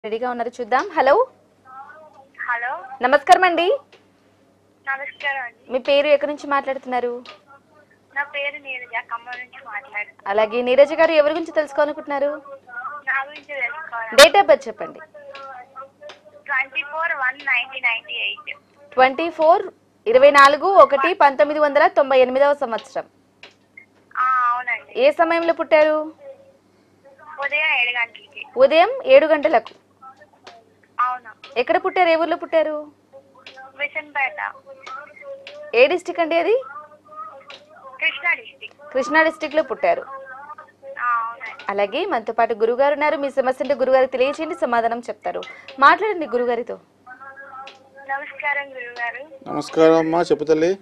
రెడీగా ఉన్నారు చూద్దాం హలో హలో నమస్కారం అండి నమస్కారం అండి మీ పేరు ఎక్కడి నుంచి మాట్లాడుతున్నారు నా పేరు నీరజ ఖమ్మం నుంచి మాట్లాడుతున్నాను అలాగే నీరజ గారు ఎవరి గురించి తెలుసుకోవాలనుకుంటున్నారు నా గురించి తెలుసుకోవాలి డేట్ ఆఫ్ బర్త్ చెప్పండి twenty four one nineteen ninety eight twenty four ఇరవై నాలుగు ఒకటి పంతొమ్మిది వందల తొంభై ఎనిమిదవ సంవత్సరం అవునండి ఏ సమయంలో పుట్టారు ఉదయం ఏడు గంటలకి ఉదయం ఏడు గంటలకు అవును ఎక్కడ పుట్టారు ఏ ఊర్లో పుట్టారు విషన్పేట ఏ డిస్టిక్ అండి అది కృష్ణా డిస్టిక్ కృష్ణా డిస్టిక్ లో పుట్టారు అవునండి అలాగే మనతో పాటు గురుగారు ఉన్నారు మీ సమస్యను గురుగారు తెలియచేయండి సమాధానం చెప్తారు మాట్లాడండి గురుగారితో నమస్కారం గురుగారు నమస్కారం అమ్మా చెప్పు తల్లి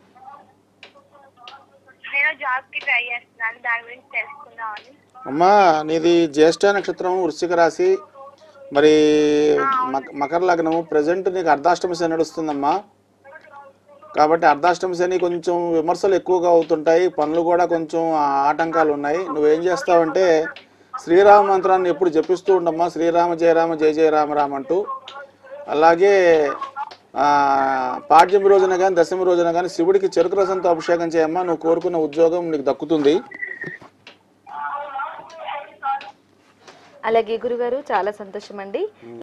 నేను జాబ్కి ట్రై చేస్తున్నాను దాని గురించి తెలుసుకుందామని అమ్మా నీది జ్యేష్ఠ నక్షత్రం వృశ్చిక రాశి మరి మక- మకర లగ్నము ప్రజెంట్ నీకు అర్ధాష్టమి శని నడుస్తుందమ్మా కాబట్టి అర్ధాష్టమి శని కొంచెం విమర్శలు ఎక్కువగా అవుతుంటాయి పనులు కూడా కొంచెం ఆటంకాలు ఉన్నాయి నువ్వేం చేస్తావంటే శ్రీరామ మంత్రాన్ని ఎప్పుడు జపిస్తూ ఉండమ్మా శ్రీరామ జయ రామ జయ జయ రామ రామ అంటూ అలాగే ఆ, పాడ్యమి రోజున కానీ దశమి రోజున కానీ శివుడికి చెరుకు రసంతో అభిషేకం చేయమ్మా నువ్వు కోరుకున్న ఉద్యోగం నీకు దక్కుతుంది అలాగే గురుగారు చాలా సంతోషం అండి